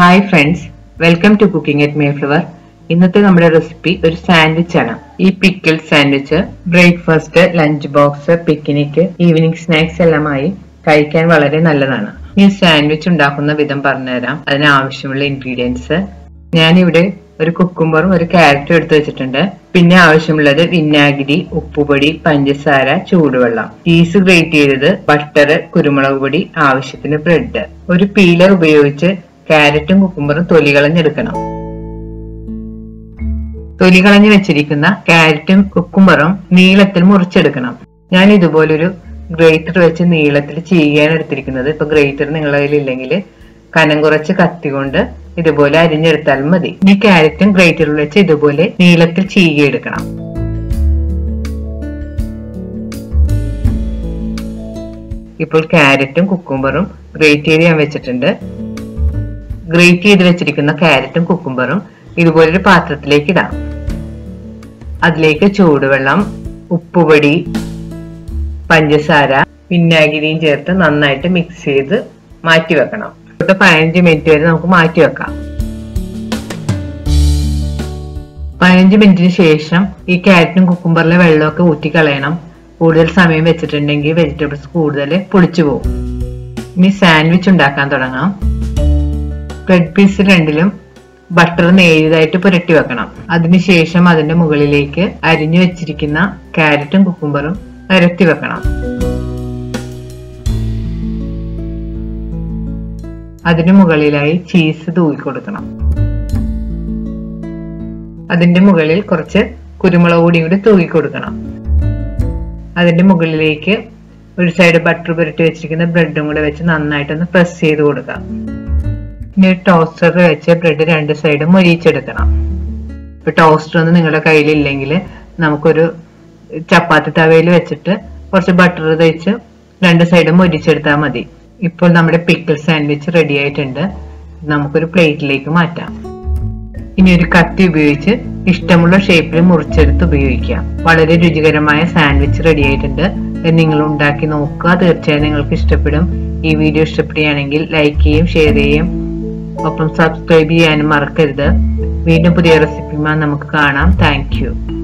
hi friends welcome to cooking at Mayflower ഇന്നത്തെ നമ്മുടെ recipe ഒരു സാൻഡ്വിച്ച് ആണ് ഈ pickle sandwich breakfast lunch box picnic evening snacks എല്ലാമായി കഴിക്കാൻ വളരെ നല്ലതാണ് ഈ സാൻഡ്വിച്ച് ഉണ്ടാക്കുന്ന വിധം പറഞ്ഞുതരാം അതിന് ആവശ്യമുള്ള ഇൻഗ്രീഡിയൻസ് ഞാനിവിടെ ഒരു കുക്കുംബറും ഒരു ക്യാരറ്റും എടുത്തു വെച്ചിട്ടുണ്ട് പിന്നെ ആവശ്യമുള്ളത് വിനാഗിരി ഉപ്പുപൊടി പഞ്ചസാര ചൂടുവെള്ളം ചീസ് ഗ്രേറ്റ് ചെയ്തത് ബട്ടർ കുരുമുളക് പൊടി ആവശ്യത്തിന് ബ്രെഡ് ഒരു പീലർ ഉപയോഗിച്ച് ക്യാരറ്റും കുക്കുംബറും തൊലി കളഞ്ഞെടുക്കണം തൊലി കളഞ്ഞു വെച്ചിരിക്കുന്ന ക്യാരറ്റും കുക്കുംബറും നീളത്തിൽ മുറിച്ചെടുക്കണം ഞാൻ ഇതുപോലൊരു ഗ്രേറ്റർ വെച്ച് നീളത്തിൽ ചെയ്യാൻ എടുത്തിരിക്കുന്നത് ഇപ്പൊ ഗ്രേറ്റർ നിങ്ങളുടെ കയ്യിൽ ഇല്ലെങ്കിൽ കനം കുറച്ച് കത്തി കൊണ്ട് ഇതുപോലെ അരിഞ്ഞെടുത്താലും മതി ഈ ക്യാരറ്റും ഗ്രേറ്ററിൽ വെച്ച് ഇതുപോലെ നീളത്തിൽ ചീകിയെടുക്കണം ഇപ്പോൾ ക്യാരറ്റും കുക്കുംബറും ഗ്രേറ്റ് ചെയ്ത് ഞാൻ വെച്ചിട്ടുണ്ട് ഗ്രേറ്റ് ചെയ്ത് വെച്ചിരിക്കുന്ന ക്യാരറ്റും കുക്കുംബറും ഇതുപോലൊരു പാത്രത്തിലേക്ക് ഇടാം അതിലേക്ക് ചൂടുവെള്ളം ഉപ്പുപൊടി പഞ്ചസാര വിനാഗിരിയും ചേർത്ത് നന്നായിട്ട് മിക്സ് ചെയ്ത് മാറ്റി വെക്കണം തൊട്ട് പതിനഞ്ച് മിനിറ്റ് വരെ നമുക്ക് മാറ്റി വെക്കാം പതിനഞ്ച് മിനിറ്റിന് ശേഷം ഈ ക്യാരറ്റും കുക്കുംബറിലെ വെള്ളമൊക്കെ ഊറ്റിക്കളയണം കൂടുതൽ സമയം വെച്ചിട്ടുണ്ടെങ്കിൽ വെജിറ്റബിൾസ് കൂടുതൽ പുളിച്ചു പോകും ഇനി സാൻഡ്വിച്ച് ഉണ്ടാക്കാൻ തുടങ്ങാം ബ്രെഡ് പീസ് രണ്ടിലും ബട്ടർ നേരിയതായിട്ട് പുരട്ടി വെക്കണം അതിനുശേഷം അതിന്റെ മുകളിലേക്ക് അരിഞ്ഞു വെച്ചിരിക്കുന്ന ക്യാരറ്റും കുക്കുംബറും നിരത്തി വെക്കണം അതിനു മുകളിലായി ചീസ് തൂക്കി കൊടുക്കണം അതിന്റെ മുകളിൽ കുറച്ച് കുരുമുളക് പൊടിയും കൂടി തൂക്കി കൊടുക്കണം അതിന്റെ മുകളിലേക്ക് ഒരു സൈഡ് ബട്ടർ പുരട്ടി വെച്ചിരിക്കുന്ന ബ്രെഡും കൂടെ വെച്ച് നന്നായിട്ടൊന്ന് പ്രസ് ചെയ്ത് കൊടുക്കാം ഇനി ഒരു ടോസ്റ്ററിൽ വെച്ച് ബ്രെഡ് രണ്ട് സൈഡും മൊരിയിച്ചെടുക്കണം ഇപ്പൊ ടോസ്റ്റർ ഒന്നും നിങ്ങളുടെ കയ്യിലില്ലെങ്കിൽ നമുക്കൊരു ചപ്പാത്തി തവയിൽ വെച്ചിട്ട് കുറച്ച് ബട്ടർ തേച്ച് രണ്ട് സൈഡും മൊരിച്ചെടുത്താൽ മതി ഇപ്പോൾ നമ്മുടെ പിക്കിൾ സാൻഡ്വിച്ച് റെഡി ആയിട്ടുണ്ട് നമുക്കൊരു പ്ലേറ്റിലേക്ക് മാറ്റാം ഇനി ഒരു കത്തി ഉപയോഗിച്ച് ഇഷ്ടമുള്ള ഷേപ്പിൽ മുറിച്ചെടുത്ത് ഉപയോഗിക്കാം വളരെ രുചികരമായ സാൻഡ്വിച്ച് റെഡി ആയിട്ടുണ്ട് ഇത് നിങ്ങൾ ഉണ്ടാക്കി നോക്കുക തീർച്ചയായും നിങ്ങൾക്ക് ഇഷ്ടപ്പെടും ഈ വീഡിയോ ഇഷ്ടപ്പെടുകയാണെങ്കിൽ ലൈക്ക് ചെയ്യും ഷെയർ ചെയ്യും ഒപ്പം സബ്സ്ക്രൈബ് ചെയ്യാനും മറക്കരുത് വീണ്ടും പുതിയ റെസിപ്പിയുമായി നമുക്ക് കാണാം താങ്ക്